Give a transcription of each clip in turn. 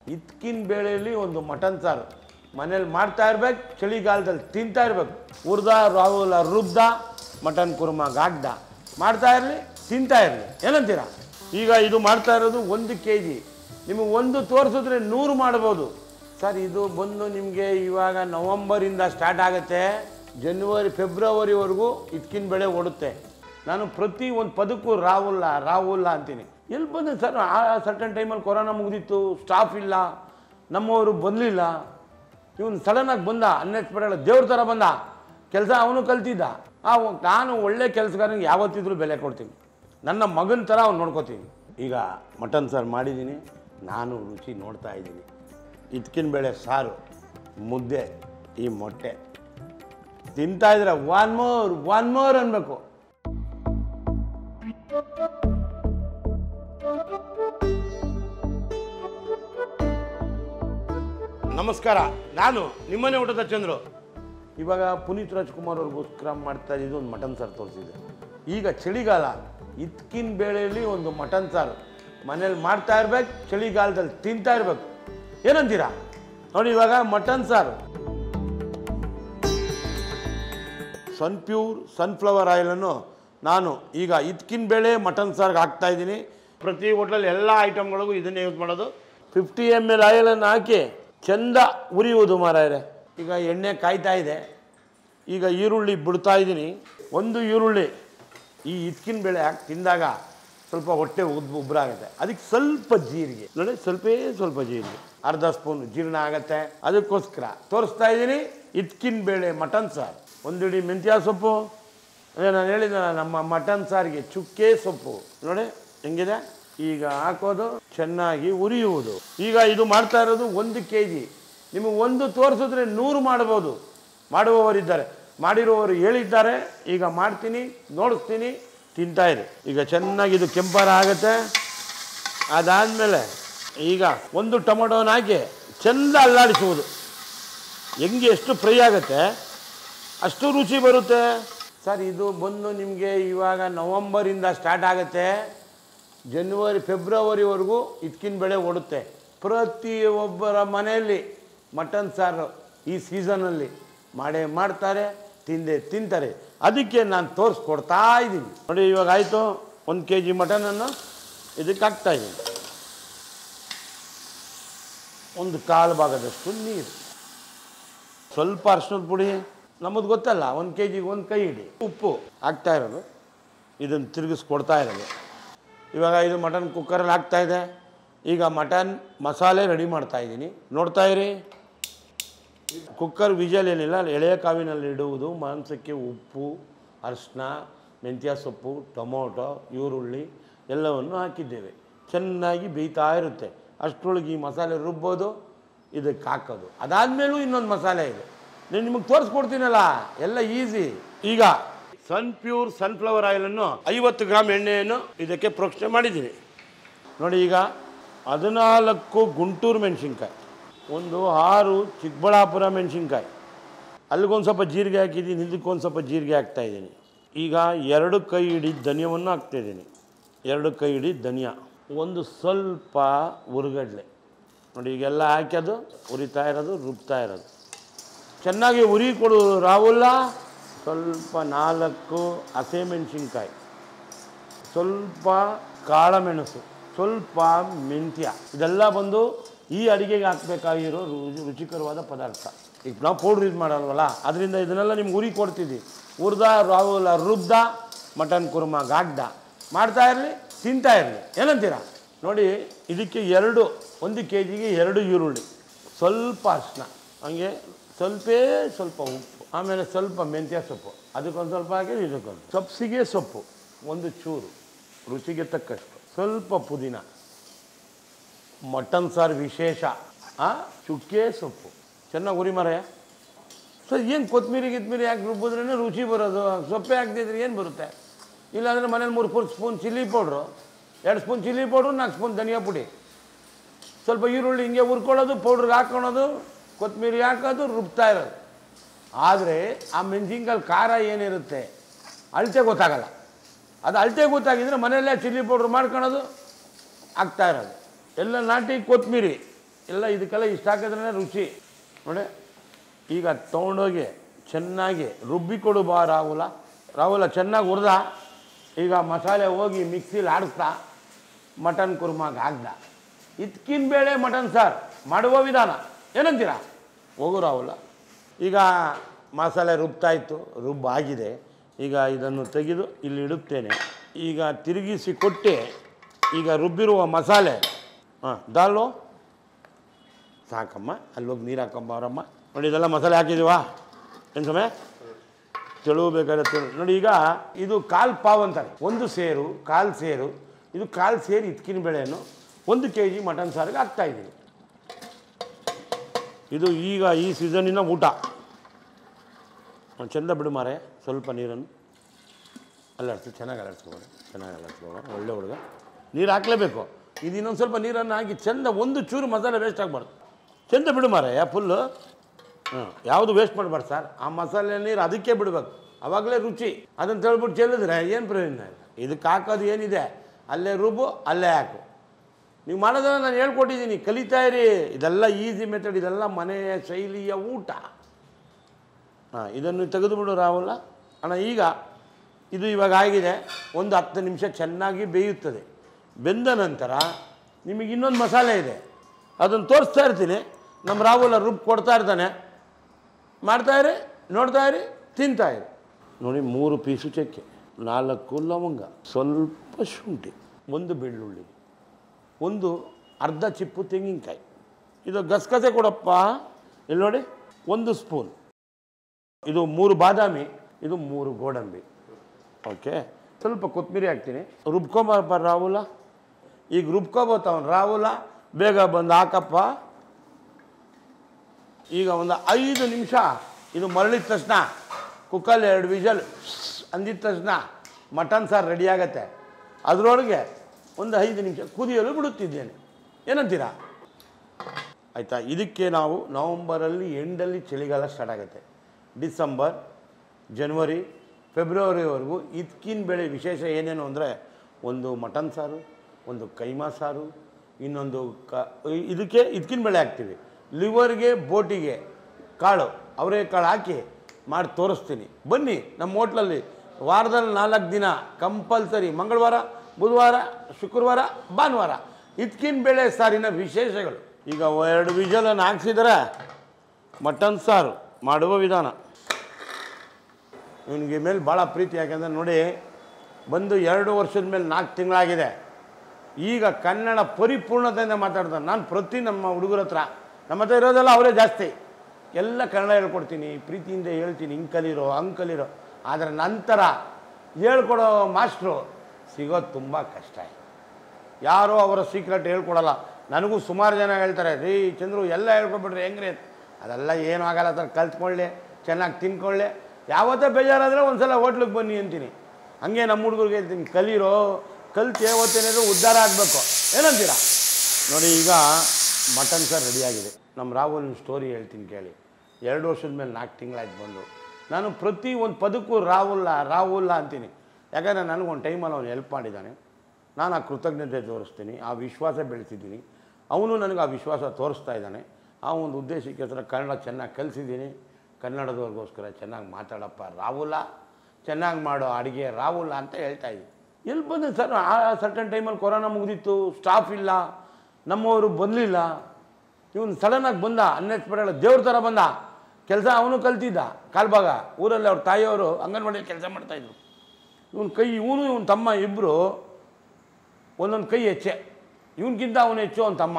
ಇದ್ಕಿನ ಬೇಳೆಯಲ್ಲಿ ಒಂದು ಮಟನ್ ಸಾರು ಮನೇಲಿ ಮಾಡ್ತಾ ಇರ್ಬೇಕು ಚಳಿಗಾಲದಲ್ಲಿ ತಿಂತಾ ಇರ್ಬೇಕು ಹುರ್ದ ರಾಹುಲ ರುಬ್ದ ಮಟನ್ ಕುರ್ಮ ಗಾಗ್ದ ಮಾಡ್ತಾ ಇರಲಿ ತಿಂತಾ ಇರಲಿ ಏನಂತೀರಾ ಈಗ ಇದು ಮಾಡ್ತಾ ಇರೋದು ಒಂದು ಕೆ ಜಿ ನಿಮಗೆ ಒಂದು ತೋರಿಸಿದ್ರೆ ನೂರು ಮಾಡ್ಬೋದು ಸರ್ ಇದು ಬಂದು ನಿಮಗೆ ಇವಾಗ ನವಂಬರಿಂದ ಸ್ಟಾರ್ಟ್ ಆಗುತ್ತೆ ಜನವರಿ ಫೆಬ್ರವರಿವರೆಗೂ ಇದ್ಕಿನ ಬೆಳೆ ಓಡುತ್ತೆ ನಾನು ಪ್ರತಿ ಒಂದು ಪದಕ್ಕೂ ರಾಹುಲ್ಲ ರಾಹುಲ್ಲ ಅಂತೀನಿ ಎಲ್ಲಿ ಬಂದೆ ಸರ್ ಆ ಸರ್ಟನ್ ಟೈಮಲ್ಲಿ ಕೊರೋನಾ ಮುಗಿದಿತ್ತು ಸ್ಟಾಫ್ ಇಲ್ಲ ನಮ್ಮವರು ಬರಲಿಲ್ಲ ಇವನು ಸಡನ್ನಾಗಿ ಬಂದ ಅನ್ಎಕ್ಸ್ಪೆಕ್ಟೆಡ್ ದೇವ್ರ ಥರ ಬಂದ ಕೆಲಸ ಅವನು ಕಲ್ತಿದ್ದ ಆ ನಾನು ಒಳ್ಳೆ ಕೆಲಸಗಾರನಿಗೆ ಯಾವತ್ತಿದ್ರೂ ಬೆಲೆ ಕೊಡ್ತೀನಿ ನನ್ನ ಮಗನ ಥರ ಅವ್ನು ನೋಡ್ಕೋತೀನಿ ಈಗ ಮಟನ್ ಸಾರು ಮಾಡಿದ್ದೀನಿ ನಾನು ರುಚಿ ನೋಡ್ತಾ ಇದ್ದೀನಿ ಇದ್ಕಿನ ಬೇಳೆ ಸಾರು ಮುದ್ದೆ ಈ ಮೊಟ್ಟೆ ತಿಂತಾ ಇದ್ರೆ ಒನ್ ಮೋರ್ ಒನ್ ಮೋರ್ ಅನ್ಬೇಕು ನಮಸ್ಕಾರ ನಾನು ನಿಮ್ಮನೆ ಊಟದ ಚಂದ್ರು ಇವಾಗ ಪುನೀತ್ ರಾಜ್ಕುಮಾರ್ ಅವ್ರಿಗೋಸ್ಕರ ಮಾಡ್ತಾ ಇದ್ದಿದ್ದು ಒಂದು ಮಟನ್ ಸಾರು ತೋರಿಸಿದೆ ಈಗ ಚಳಿಗಾಲ ಇದ್ಕಿನ ಬೇಳೆಯಲ್ಲಿ ಒಂದು ಮಟನ್ ಸಾರು ಮನೇಲಿ ಮಾಡ್ತಾ ಇರ್ಬೇಕು ಚಳಿಗಾಲದಲ್ಲಿ ತಿಂತಾ ಇರ್ಬೇಕು ಏನಂತೀರಾ ನೋಡಿ ಇವಾಗ ಮಟನ್ ಸಾರು ಸನ್ ಪ್ಯೂರ್ ಸನ್ಫ್ಲವರ್ ಆಯಿಲನ್ನು ನಾನು ಈಗ ಇದ್ಕಿನ ಬೇಳೆ ಮಟನ್ ಸಾರ್ಗೆ ಹಾಕ್ತಾ ಇದ್ದೀನಿ ಪ್ರತಿ ಹೋಟ್ಲಲ್ಲಿ ಎಲ್ಲ ಐಟಮ್ಗಳಿಗೂ ಇದನ್ನೇ ಯೂಸ್ ಮಾಡೋದು ಫಿಫ್ಟಿ ಎಮ್ ಎಲ್ ಆಯಿಲನ್ನು ಹಾಕಿ ಚೆಂದ ಉರಿಯುವುದು ಮಾರಾಯರೆ ಈಗ ಎಣ್ಣೆ ಕಾಯ್ತಾ ಇದೆ ಈಗ ಈರುಳ್ಳಿ ಬಿಡ್ತಾ ಇದ್ದೀನಿ ಒಂದು ಈರುಳ್ಳಿ ಈ ಇದ್ಕಿನ ಬೇಳೆ ಹಾಕಿ ತಿಂದಾಗ ಸ್ವಲ್ಪ ಹೊಟ್ಟೆ ಉದ್ ಉಬ್ರಾಗುತ್ತೆ ಅದಕ್ಕೆ ಸ್ವಲ್ಪ ಜೀರಿಗೆ ನೋಡಿ ಸ್ವಲ್ಪೇ ಸ್ವಲ್ಪ ಜೀರಿಗೆ ಅರ್ಧ ಸ್ಪೂನ್ ಜೀರ್ಣ ಆಗುತ್ತೆ ಅದಕ್ಕೋಸ್ಕರ ತೋರಿಸ್ತಾ ಇದ್ದೀನಿ ಇದ್ಕಿನ ಬೇಳೆ ಮಟನ್ ಸಾರು ಒಂದು ಇಡೀ ಮೆಂತ್ಯ ಸೊಪ್ಪು ಅದೇ ನಾನು ಹೇಳಿದ ನಮ್ಮ ಮಟನ್ ಸಾರಿಗೆ ಚುಕ್ಕೆ ಸೊಪ್ಪು ನೋಡಿ ಹೆಂಗಿದೆ ಈಗ ಹಾಕೋದು ಚೆನ್ನಾಗಿ ಉರಿಯುವುದು ಈಗ ಇದು ಮಾಡ್ತಾ ಇರೋದು ಒಂದು ಕೆ ಜಿ ನಿಮಗೆ ಒಂದು ತೋರಿಸಿದ್ರೆ ನೂರು ಮಾಡ್ಬೋದು ಮಾಡುವವರಿದ್ದಾರೆ ಮಾಡಿರುವವರು ಹೇಳಿದ್ದಾರೆ ಈಗ ಮಾಡ್ತೀನಿ ನೋಡಿಸ್ತೀನಿ ತಿಂತಾ ಇರಿ ಈಗ ಚೆನ್ನಾಗಿ ಇದು ಕೆಂಪಾರ ಆಗುತ್ತೆ ಅದಾದಮೇಲೆ ಈಗ ಒಂದು ಟೊಮೊಟೊನ ಹಾಕಿ ಚೆಂದ ಅಲ್ಲಾಡಿಸುವುದು ಹೆಂಗೆ ಎಷ್ಟು ಫ್ರೈ ಆಗುತ್ತೆ ಅಷ್ಟು ರುಚಿ ಬರುತ್ತೆ ಸರ್ ಇದು ಬಂದು ನಿಮಗೆ ಇವಾಗ ನವಂಬರಿಂದ ಸ್ಟಾರ್ಟ್ ಆಗುತ್ತೆ ಜನವರಿ ಫೆಬ್ರವರಿವರೆಗೂ ಇದ್ಕಿನ ಬೆಳೆ ಓಡುತ್ತೆ ಪ್ರತಿಯೊಬ್ಬರ ಮನೆಯಲ್ಲಿ ಮಟನ್ ಸಾರು ಈ ಸೀಸನಲ್ಲಿ ಮಾಡೇ ಮಾಡ್ತಾರೆ ತಿಂದೆ ತಿಂತಾರೆ ಅದಕ್ಕೆ ನಾನು ತೋರಿಸ್ಕೊಡ್ತಾ ಇದ್ದೀನಿ ನೋಡಿ ಇವಾಗ ಆಯಿತು ಒಂದು ಕೆ ಜಿ ಮಟನನ್ನು ಇದಕ್ಕೆ ಹಾಕ್ತಾ ಇದ್ದೀನಿ ಒಂದು ಕಾಲು ಭಾಗದಷ್ಟು ನೀರು ಸ್ವಲ್ಪ ಅರ್ಶಿನದ ಪುಡಿ ನಮ್ಮದು ಗೊತ್ತಲ್ಲ ಒಂದು ಕೆ ಜಿಗೆ ಒಂದು ಕೈ ಹಿಡಿ ಉಪ್ಪು ಹಾಕ್ತಾ ಇರೋದು ಇದನ್ನು ತಿರುಗಿಸ್ಕೊಡ್ತಾ ಇರೋದು ಇವಾಗ ಇದು ಮಟನ್ ಕುಕ್ಕರಲ್ಲಿ ಹಾಕ್ತಾ ಇದೆ ಈಗ ಮಟನ್ ಮಸಾಲೆ ರೆಡಿ ಮಾಡ್ತಾ ಇದ್ದೀನಿ ನೋಡ್ತಾ ಇರಿ ಕುಕ್ಕರ್ ವಿಜಲ್ ಏನಿಲ್ಲ ಎಳೆಯ ಕಾವಿನಲ್ಲಿ ಇಡುವುದು ಮಾಂಸಕ್ಕೆ ಉಪ್ಪು ಅರಿಶಿನ ಮೆಂತ್ಯ ಸೊಪ್ಪು ಟೊಮೊಟೊ ಈರುಳ್ಳಿ ಎಲ್ಲವನ್ನು ಹಾಕಿದ್ದೇವೆ ಚೆನ್ನಾಗಿ ಬೇಯ್ತಾ ಇರುತ್ತೆ ಅಷ್ಟರೊಳಗೆ ಈ ಮಸಾಲೆ ರುಬ್ಬೋದು ಇದಕ್ಕೆ ಹಾಕೋದು ಅದಾದಮೇಲೂ ಇನ್ನೊಂದು ಮಸಾಲೆ ಇದೆ ನಾನು ನಿಮಗೆ ತೋರಿಸ್ಕೊಡ್ತೀನಲ್ಲ ಎಲ್ಲ ಈಸಿ ಈಗ ಸನ್ ಪ್ಯೂರ್ ಸನ್ಫ್ಲವರ್ ಆಯಿಲನ್ನು ಐವತ್ತು ಗ್ರಾಮ್ ಎಣ್ಣೆಯನ್ನು ಇದಕ್ಕೆ ಪ್ರೋಕ್ಷಣೆ ಮಾಡಿದ್ದೀನಿ ನೋಡಿ ಈಗ ಹದಿನಾಲ್ಕು ಗುಂಟೂರು ಮೆಣಸಿನ್ಕಾಯಿ ಒಂದು ಆರು ಚಿಕ್ಕಬಳ್ಳಾಪುರ ಮೆಣಸಿನ್ಕಾಯಿ ಅಲ್ಲಿಗೊಂದು ಸ್ವಲ್ಪ ಜೀರಿಗೆ ಹಾಕಿದ್ದೀನಿ ಇದಕ್ಕೊಂದು ಸ್ವಲ್ಪ ಜೀರಿಗೆ ಹಾಕ್ತಾ ಇದ್ದೀನಿ ಈಗ ಎರಡು ಕೈ ಹಿಡಿ ಧನಿಯವನ್ನು ಹಾಕ್ತಾ ಇದ್ದೀನಿ ಎರಡು ಕೈ ಹಿಡಿ ಧನಿಯಾ ಒಂದು ಸ್ವಲ್ಪ ಉರುಗಡ್ಲೆ ನೋಡಿ ಈಗೆಲ್ಲ ಹಾಕ್ಯದು ಉರಿತಾ ಇರೋದು ರುಬ್ತಾ ಇರೋದು ಚೆನ್ನಾಗಿ ಉರಿ ಕೊಡು ರಾಹುಲ್ಲ ಸ್ವಲ್ಪ ನಾಲ್ಕು ಹಸಿಮೆಣಸಿನ್ಕಾಯಿ ಸ್ವಲ್ಪ ಕಾಳಮೆಣಸು ಸ್ವಲ್ಪ ಮೆಂತ್ಯ ಇದೆಲ್ಲ ಬಂದು ಈ ಅಡಿಗೆಗೆ ಹಾಕಬೇಕಾಗಿರೋ ರು- ರುಚಿಕರವಾದ ಪದಾರ್ಥ ಈಗ ನಾವು ಪೌಡ್ರ್ ಯೂಸ್ ಮಾಡಲ್ವಲ್ಲ ಅದರಿಂದ ಇದನ್ನೆಲ್ಲ ನಿಮ್ಗೆ ಉರಿ ಕೊಡ್ತಿದ್ವಿ ಹುರ್ದ ರಾಹುಲ ರುಬ್ದ ಮಟನ್ ಕುರ್ಮ ಗಾಗ್ದ ಮಾಡ್ತಾ ಇರಲಿ ತಿಂತಾ ಇರಲಿ ಏನಂತೀರಾ ನೋಡಿ ಇದಕ್ಕೆ ಎರಡು ಒಂದು ಕೆ ಜಿಗೆ ಎರಡು ಈರುಳ್ಳಿ ಸ್ವಲ್ಪ ಅರಿಶಿನ ಹಂಗೆ ಸ್ವಲ್ಪೇ ಸ್ವಲ್ಪ ಉಪ್ಪು ಆಮೇಲೆ ಸ್ವಲ್ಪ ಮೆಂತ್ಯ ಸೊಪ್ಪು ಅದಕ್ಕೊಂದು ಸ್ವಲ್ಪ ಹಾಕಿ ಇದಕ್ಕೊಂದು ಸಬ್ಸಿಗೆ ಸೊಪ್ಪು ಒಂದು ಚೂರು ರುಚಿಗೆ ತಕ್ಕಷ್ಟು ಸ್ವಲ್ಪ ಪುದೀನ ಮಟನ್ ಸಾರು ವಿಶೇಷ ಆ ಚುಕ್ಕೆ ಸೊಪ್ಪು ಚೆನ್ನಾಗಿ ಉರಿ ಮರಯ ಸರ್ ಏನು ಕೊತ್ತಂಬರಿ ಗಿತ್ಮೀರಿ ಯಾಕೆ ರುಬ್ಬಿದ್ರೇ ರುಚಿ ಬರೋದು ಸೊಪ್ಪೆ ಹಾಕ್ದಿದ್ರೆ ಏನು ಬರುತ್ತೆ ಇಲ್ಲಾಂದರೆ ಮನೇಲಿ ಮೂರು ಫುಲ್ ಸ್ಪೂನ್ ಚಿಲ್ಲಿ ಪೌಡ್ರು ಎರಡು ಸ್ಪೂನ್ ಚಿಲ್ಲಿ ಪೌಡ್ರು ನಾಲ್ಕು ಸ್ಪೂನ್ ಧನಿಯಾ ಪುಡಿ ಸ್ವಲ್ಪ ಈರುಳ್ಳಿ ಹಿಂಗೆ ಹುರ್ಕೊಳ್ಳೋದು ಪೌಡ್ರಿಗೆ ಹಾಕ್ಕೊಳೋದು ಕೊತ್ತಂಬರಿ ಹಾಕೋದು ರುಬ್ತಾ ಇರೋದು ಆದರೆ ಆ ಮೆಣಸಿನ್ಕಾಯಿ ಖಾರ ಏನಿರುತ್ತೆ ಅಳತೆ ಗೊತ್ತಾಗಲ್ಲ ಅದು ಅಳತೆ ಗೊತ್ತಾಗಿದ್ರೆ ಮನೆಯಲ್ಲೇ ಚಿಲ್ಲಿ ಪೌಡ್ರ್ ಮಾಡ್ಕೊಳೋದು ಹಾಕ್ತಾ ಇರೋದು ಎಲ್ಲ ನಾಟಿ ಕೊತ್ತಂಬರಿ ಎಲ್ಲ ಇದಕ್ಕೆಲ್ಲ ಇಷ್ಟ ಹಾಕಿದ್ರೆ ರುಚಿ ನೋಡಿ ಈಗ ತೊಗೊಂಡೋಗಿ ಚೆನ್ನಾಗಿ ರುಬ್ಬಿ ಕೊಡು ಬಾ ರಾಹುಲ ರಾಹುಲ ಚೆನ್ನಾಗಿ ಹುರಿದ ಈಗ ಮಸಾಲೆ ಹೋಗಿ ಮಿಕ್ಸಿಲಿ ಆಡಿಸ್ತಾ ಮಟನ್ ಕುರ್ಮಾಗೆ ಹಾಕ್ದ ಇದ್ಕಿನ ಬೇಳೆ ಮಟನ್ ಸಾರ್ ಮಾಡುವ ವಿಧಾನ ಏನಂತೀರಾ ಹೋಗು ರಾಹುಲ ಈಗ ಮಸಾಲೆ ರುಬ್ತಾ ಇತ್ತು ರುಬ್ಬ ಆಗಿದೆ ಈಗ ಇದನ್ನು ತೆಗೆದು ಇಲ್ಲಿ ಇಡುತ್ತೇನೆ ಈಗ ತಿರುಗಿಸಿ ಕೊಟ್ಟೆ ಈಗ ರುಬ್ಬಿರುವ ಮಸಾಲೆ ಹಾಂ ದಾಲು ಸಾಕಮ್ಮ ಅಲ್ಲಿ ಹೋಗಿ ನೀರು ಹಾಕೊಂಬ ಅವರಮ್ಮ ನೋಡಿ ಇದೆಲ್ಲ ಮಸಾಲೆ ಹಾಕಿದೀವಾ ಏನು ಸಮಯ ತೆಳು ಬೇಕಾದ್ರೆ ತೆಳು ನೋಡಿ ಈಗ ಇದು ಕಾಲು ಪಾವ್ ಅಂತಾರೆ ಒಂದು ಸೇರು ಕಾಲು ಸೇರು ಇದು ಕಾಲು ಸೇರು ಇದ್ಕಿನ ಬೆಳೆಯನ್ನು ಒಂದು ಕೆ ಜಿ ಮಟನ್ ಸಾರಿಗೆ ಹಾಕ್ತಾ ಇದ್ದೀನಿ ಇದು ಈಗ ಈ ಸೀಸನ್ನಿನ ಊಟ ಚೆಂದ ಬಿಡು ಮಾರೆ ಸ್ವಲ್ಪ ನೀರನ್ನು ಅಲ್ಲಾಡ್ಸಿ ಚೆನ್ನಾಗಿ ಅಲ್ಲಾಡ್ಸ್ಕೊಬೇಡ ಚೆನ್ನಾಗಿ ಅಲ್ಲಾಡ್ಸ್ಕೊಬೇಡ ಒಳ್ಳೆ ಹುಡುಗ ನೀರು ಹಾಕಲೇಬೇಕು ಇದು ಇನ್ನೊಂದು ಸ್ವಲ್ಪ ನೀರನ್ನು ಹಾಕಿ ಚೆಂದ ಒಂದು ಚೂರು ಮಸಾಲೆ ವೇಸ್ಟ್ ಆಗಬಾರ್ದು ಚೆಂದ ಬಿಡು ಮಾರೆ ಫುಲ್ಲು ಹಾಂ ಯಾವುದು ವೇಸ್ಟ್ ಮಾಡಬಾರ್ದು ಸರ್ ಆ ಮಸಾಲೆ ನೀರು ಅದಕ್ಕೆ ಬಿಡಬೇಕು ಆವಾಗಲೇ ರುಚಿ ಅದನ್ನು ತಳ್ಬಿಟ್ಟು ಚೆಲ್ಲಿದ್ರೆ ಏನು ಪ್ರಯೋಜನ ಇಲ್ಲ ಇದಕ್ಕೆ ಹಾಕೋದು ಏನಿದೆ ಅಲ್ಲೇ ರುಬ್ಬು ಅಲ್ಲೇ ಹಾಕು ನೀವು ಮಾಡೋದನ್ನ ನಾನು ಹೇಳ್ಕೊಟ್ಟಿದ್ದೀನಿ ಕಲಿತಾ ಇರಿ ಇದೆಲ್ಲ ಈಸಿ ಮೆಥಡ್ ಇದೆಲ್ಲ ಮನೆಯ ಶೈಲಿಯ ಊಟ ಹಾಂ ಇದನ್ನು ತೆಗೆದುಬಿಡು ರಾಹುಲ ಅಣ್ಣ ಈಗ ಇದು ಇವಾಗ ಆಗಿದೆ ಒಂದು ಹತ್ತು ನಿಮಿಷ ಚೆನ್ನಾಗಿ ಬೇಯುತ್ತದೆ ಬೆಂದ ನಂತರ ನಿಮಗೆ ಇನ್ನೊಂದು ಮಸಾಲೆ ಇದೆ ಅದನ್ನು ತೋರಿಸ್ತಾ ಇರ್ತೀನಿ ನಮ್ಮ ರಾಹುಲ ರುಬ್ಬಿ ಕೊಡ್ತಾ ಇರ್ತಾನೆ ಮಾಡ್ತಾ ಇರಿ ನೋಡ್ತಾ ಇರಿ ತಿಂತಾ ಇರಿ ನೋಡಿ ಮೂರು ಪೀಸು ಚಕ್ಕೆ ನಾಲ್ಕು ಲವಂಗ ಸ್ವಲ್ಪ ಶುಂಠಿ ಒಂದು ಬೆಳ್ಳುಳ್ಳಿ ಒಂದು ಅರ್ಧ ಚಿಪ್ಪು ತೆಂಗಿನಕಾಯಿ ಇದು ಗಸಗಸೆ ಕೊಡಪ್ಪ ಇಲ್ಲಿ ನೋಡಿ ಒಂದು ಸ್ಪೂನ್ ಇದು ಮೂರು ಬಾದಾಮಿ ಇದು ಮೂರು ಗೋಡಂಬಿ ಓಕೆ ಸ್ವಲ್ಪ ಕೊತ್ತಂಬರಿ ಹಾಕ್ತೀನಿ ರುಬ್ಕೊಂಬಪ್ಪ ರಾಹುಲ ಈಗ ರುಬ್ಕೊಬೋತಾವನು ರಾಹುಲ ಬೇಗ ಬಂದು ಹಾಕಪ್ಪ ಈಗ ಒಂದು ಐದು ನಿಮಿಷ ಇದು ಮರಳಿದ ತಕ್ಷಣ ಕುಕ್ಕಲ್ಲಿ ಎರಡು ವಿಷಲ್ ಅಂದಿದ ತಕ್ಷಣ ಮಟನ್ ಸಾರು ರೆಡಿ ಆಗತ್ತೆ ಅದರೊಳಗೆ ಒಂದು ಐದು ನಿಮಿಷ ಕುದಿಯಲು ಬಿಡುತ್ತಿದ್ದೇನೆ ಏನಂತೀರಾ ಆಯಿತಾ ಇದಕ್ಕೆ ನಾವು ನವಂಬರಲ್ಲಿ ಎಂಡಲ್ಲಿ ಚಳಿಗಾಲ ಸ್ಟಾರ್ಟ್ ಆಗುತ್ತೆ ಡಿಸೆಂಬರ್ ಜನವರಿ ಫೆಬ್ರವರಿವರೆಗೂ ಇದಕ್ಕಿನ ಬೆಳೆ ವಿಶೇಷ ಏನೇನು ಅಂದರೆ ಒಂದು ಮಟನ್ ಸಾರು ಒಂದು ಕೈಮಾ ಸಾರು ಇನ್ನೊಂದು ಕ ಇದಕ್ಕೆ ಇದಕ್ಕಿನ ಬೆಳೆ ಹಾಕ್ತೀವಿ ಲಿವರ್ಗೆ ಬೋಟಿಗೆ ಕಾಳು ಅವರೇ ಕಾಳು ಹಾಕಿ ಮಾಡಿ ತೋರಿಸ್ತೀನಿ ಬನ್ನಿ ನಮ್ಮ ಹೋಟ್ಲಲ್ಲಿ ವಾರದಲ್ಲಿ ನಾಲ್ಕು ದಿನ ಕಂಪಲ್ಸರಿ ಮಂಗಳವಾರ ಬುಧವಾರ ಶುಕ್ರವಾರ ಭಾನುವಾರ ಇದಕ್ಕಿನ ಬೆಳೆ ಸಾರಿನ ವಿಶೇಷಗಳು ಈಗ ಎರಡು ವಿಜಲನ್ನು ಹಾಕ್ಸಿದ್ರೆ ಮಟನ್ ಸಾರು ಮಾಡುವ ವಿಧಾನ ಇವನಿಗೆ ಮೇಲೆ ಭಾಳ ಪ್ರೀತಿ ಯಾಕೆಂದರೆ ನೋಡಿ ಬಂದು ಎರಡು ವರ್ಷದ ಮೇಲೆ ನಾಲ್ಕು ತಿಂಗಳಾಗಿದೆ ಈಗ ಕನ್ನಡ ಪರಿಪೂರ್ಣತೆಯಿಂದ ಮಾತಾಡ್ತಾನೆ ನಾನು ಪ್ರತಿ ನಮ್ಮ ಹುಡುಗರ ಹತ್ರ ನಮ್ಮ ಹತ್ರ ಇರೋದೆಲ್ಲ ಅವರೇ ಜಾಸ್ತಿ ಎಲ್ಲ ಕನ್ನಡ ಹೇಳ್ಕೊಡ್ತೀನಿ ಪ್ರೀತಿಯಿಂದ ಹೇಳ್ತೀನಿ ಹಿಂಗೆ ಕಲೀರೋ ಹಂಗೆ ಕಲೀರೋ ಆದರೆ ನಂತರ ಹೇಳ್ಕೊಡೋ ಮಾಸ್ಟ್ರು ಸಿಗೋದು ತುಂಬ ಕಷ್ಟ ಯಾರೋ ಅವರ ಸೀಕ್ರೆಟ್ ಹೇಳ್ಕೊಡಲ್ಲ ನನಗೂ ಸುಮಾರು ಜನ ಹೇಳ್ತಾರೆ ರೀ ಚಂದ್ರು ಎಲ್ಲ ಹೇಳ್ಕೊಬಿಟ್ರಿ ಹೆಂಗ್ರಿ ಅಂತ. ಅದೆಲ್ಲ ಏನೂ ಆಗಲ್ಲ ಸರ್ ಕಲ್ತ್ಕೊಳ್ಳಿ ಚೆನ್ನಾಗಿ ತಿನ್ಕೊಳ್ಳಿ ಯಾವತ್ತೇ ಬೇಜಾರಾದರೆ ಒಂದು ಸಲ ಹೋಟ್ಲಿಗೆ ಬನ್ನಿ ಅಂತೀನಿ ಹಂಗೆ ನಮ್ಮ ಹುಡುಗರಿಗೆ ಹೇಳ್ತೀನಿ ಕಲೀರೋ ಕಲ್ತು ಯಾವತ್ತೇನಾದ್ರು ಉದ್ಧಾರ ಆಗಬೇಕು ಏನಂತೀರಾ ನೋಡಿ ಈಗ ಮಟನ್ ಸರ್ ರೆಡಿಯಾಗಿದೆ ನಮ್ಮ ರಾಹುಲ್ ಸ್ಟೋರಿ ಹೇಳ್ತೀನಿ ಕೇಳಿ ಎರಡು ವರ್ಷದ ಮೇಲೆ ನಾಲ್ಕು ತಿಂಗಳಾಯ್ತು ಬಂದು ನಾನು ಪ್ರತಿ ಒಂದು ಪದಕ್ಕೂ ರಾಹುಲ್ಲ ರಾಹುಲ್ಲ ಅಂತೀನಿ ಯಾಕಂದರೆ ನನಗೊಂದು ಟೈಮಲ್ಲಿ ಅವನು ಹೆಲ್ಪ್ ಮಾಡಿದ್ದಾನೆ ನಾನು ಆ ಕೃತಜ್ಞತೆ ತೋರಿಸ್ತೀನಿ ಆ ವಿಶ್ವಾಸ ಬೆಳೆಸಿದ್ದೀನಿ ಅವನು ನನಗೆ ಆ ವಿಶ್ವಾಸ ತೋರಿಸ್ತಾ ಇದ್ದಾನೆ ಆ ಒಂದು ಉದ್ದೇಶಕ್ಕೋಸ್ಕರ ಕನ್ನಡ ಚೆನ್ನಾಗಿ ಕಲಿಸಿದ್ದೀನಿ ಕನ್ನಡದವ್ರಿಗೋಸ್ಕರ ಚೆನ್ನಾಗಿ ಮಾತಾಡಪ್ಪ ರಾಹುಲ ಚೆನ್ನಾಗಿ ಮಾಡೋ ಅಡುಗೆ ರಾಹುಲ ಅಂತ ಹೇಳ್ತಾ ಇದ್ದೀನಿ ಎಲ್ಲಿ ಬಂದೆ ಸರ್ ಆ ಸರ್ಟನ್ ಟೈಮಲ್ಲಿ ಕೊರೋನಾ ಮುಗಿದಿತ್ತು ಸ್ಟಾಫ್ ಇಲ್ಲ ನಮ್ಮವರು ಬರಲಿಲ್ಲ ಇವನು ಸಡನ್ನಾಗಿ ಬಂದ ಅನ್ಎಕ್ಸ್ಪೆಕ್ಟೆಡ್ ದೇವ್ರ ಥರ ಬಂದ ಕೆಲಸ ಅವನು ಕಲ್ತಿದ್ದ ಕಾಲ್ಭಾಗ ಊರಲ್ಲಿ ಅವ್ರ ತಾಯಿಯವರು ಅಂಗನವಾಡಿಯಲ್ಲಿ ಕೆಲಸ ಮಾಡ್ತಾಯಿದ್ರು ಇವನ ಕೈ ಇವನು ಇವನ ತಮ್ಮ ಇಬ್ಬರು ಒಂದೊಂದು ಕೈ ಹೆಚ್ಚೆ ಇವನಿಗಿಂತ ಅವನು ಹೆಚ್ಚು ಅವನ ತಮ್ಮ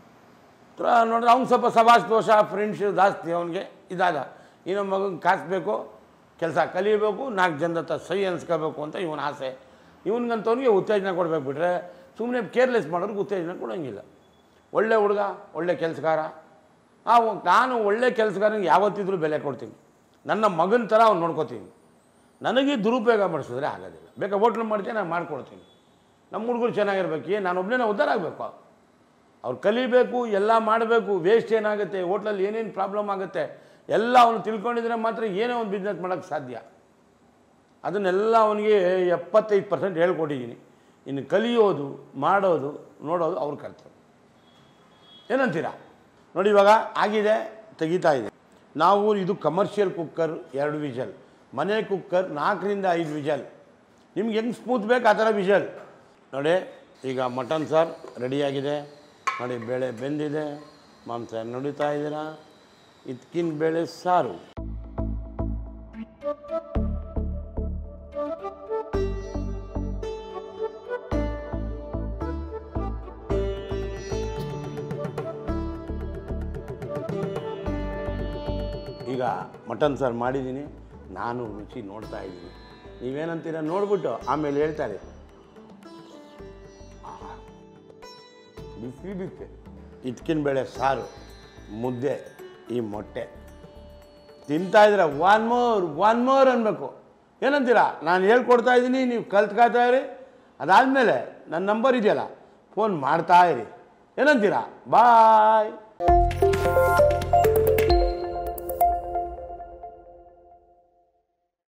ತ್ರ ನೋಡಿದ್ರೆ ಅವ್ನು ಸ್ವಲ್ಪ ಸಭಾಷ್ ದೋಷ ಫ್ರೆಂಡ್ಸ್ ಜಾಸ್ತಿ ಅವನಿಗೆ ಇದಾದ ಇನ್ನೊ ಮಗನ ಕಾಸ್ಬೇಕು ಕೆಲಸ ಕಲಿಯಬೇಕು ನಾಲ್ಕು ಜನದ ಹತ್ರ ಸೈ ಅನ್ಸ್ಕೋಬೇಕು ಅಂತ ಇವನ ಆಸೆ ಇವನಿಗಂತವನಿಗೆ ಉತ್ತೇಜನ ಕೊಡ್ಬೇಕು ಬಿಟ್ರೆ ಸುಮ್ಮನೆ ಕೇರ್ಲೆಸ್ ಮಾಡೋರಿಗೆ ಉತ್ತೇಜನ ಕೊಡೋಂಗಿಲ್ಲ ಒಳ್ಳೆ ಹುಡುಗ ಒಳ್ಳೆ ಕೆಲಸಗಾರ ಆ ಒ- ನಾನು ಒಳ್ಳೆ ಕೆಲಸಗಾರನಿಗೆ ಯಾವತ್ತಿದ್ರೂ ಬೆಲೆ ಕೊಡ್ತೀನಿ ನನ್ನ ಮಗನ ಥರ ಅವ್ನು ನೋಡ್ಕೋತೀನಿ ನನಗೆ ದುರುಪಯೋಗ ಮಾಡಿಸಿದ್ರೆ ಆಗೋದಿಲ್ಲ ಬೇಕಾ ಹೋಟ್ಲ್ ಮಾಡ್ತೀನಿ ನಾನು ಮಾಡ್ಕೊಡ್ತೀನಿ ನಮ್ಮ ಹುಡುಗರು ಚೆನ್ನಾಗಿರ್ಬೇಕು ಏನು ನಾನು ಒಬ್ಬನೇ ಉದ್ಧಾರ ಆಗಬೇಕು ಅವ್ರು ಕಲಿಬೇಕು ಎಲ್ಲ ಮಾಡಬೇಕು ವೇಸ್ಟ್ ಏನಾಗುತ್ತೆ ಹೋಟ್ಲಲ್ಲಿ ಏನೇನು ಪ್ರಾಬ್ಲಮ್ ಆಗುತ್ತೆ ಎಲ್ಲ ಅವನು ತಿಳ್ಕೊಂಡಿದ್ರೆ ಮಾತ್ರ ಏನೇ ಒಂದು ಬಿಸ್ನೆಸ್ ಮಾಡೋಕ್ಕೆ ಸಾಧ್ಯ ಅದನ್ನೆಲ್ಲ ಅವನಿಗೆ ಎಪ್ಪತ್ತೈದು ಪರ್ಸೆಂಟ್ ಹೇಳ್ಕೊಟ್ಟಿದ್ದೀನಿ ಇನ್ನು ಕಲಿಯೋದು ಮಾಡೋದು ನೋಡೋದು ಅವ್ರ ಕರ್ತವ್ಯ ಏನಂತೀರಾ ನೋಡಿ ಇವಾಗ ಆಗಿದೆ ತೆಗಿತಾ ಇದೆ ನಾವು ಇದು ಕಮರ್ಷಿಯಲ್ ಕುಕ್ಕರ್ ಎರಡು ವಿಷಲ್ ಮನೆ ಕುಕ್ಕರ್ ನಾಲ್ಕರಿಂದ ಐದು ವಿಷಲ್ ನಿಮ್ಗೆ ಹೆಂಗೆ ಸ್ಮೂತ್ ಬೇಕು ಆ ಥರ ವಿಷಲ್ ನೋಡಿ ಈಗ ಮಟನ್ ಸಾರು ರೆಡಿಯಾಗಿದೆ ನೋಡಿ ಬೇಳೆ ಬೆಂದಿದೆ ಮಾಂಸ ನೋಡಿತಾ ಇದ್ದೀರಾ ಇದಕ್ಕಿನ ಬೇಳೆ ಸಾರು ಈಗ ಮಟನ್ ಸಾರು ಮಾಡಿದ್ದೀನಿ ನಾನು ರುಚಿ ನೋಡ್ತಾ ಇದ್ದೀನಿ ನೀವೇನಂತೀರ ನೋಡ್ಬಿಟ್ಟು ಆಮೇಲೆ ಹೇಳ್ತಾರೆ ಆಹಾ, ಬಿಸಿ ಬಿಸಿ ಇದ್ಕಿನ ಬೇಳೆ ಸಾರು ಮುದ್ದೆ ಈ ಮೊಟ್ಟೆ ತಿಂತಾ ಇದ್ದೀರ ಒನ್ ಮೋರ್ ಒನ್ ಮೋರ್ ಅನ್ಬೇಕು ಏನಂತೀರಾ ನಾನು ಹೇಳ್ಕೊಡ್ತಾ ಇದ್ದೀನಿ ನೀವು ಕಲ್ತ್ಕೊತಾ ಇರಿ ಅದಾದಮೇಲೆ ನನ್ನ ನಂಬರ್ ಇದೆಯಲ್ಲ ಫೋನ್ ಮಾಡ್ತಾ ಇರಿ ಏನಂತೀರಾ ಬಾಯ್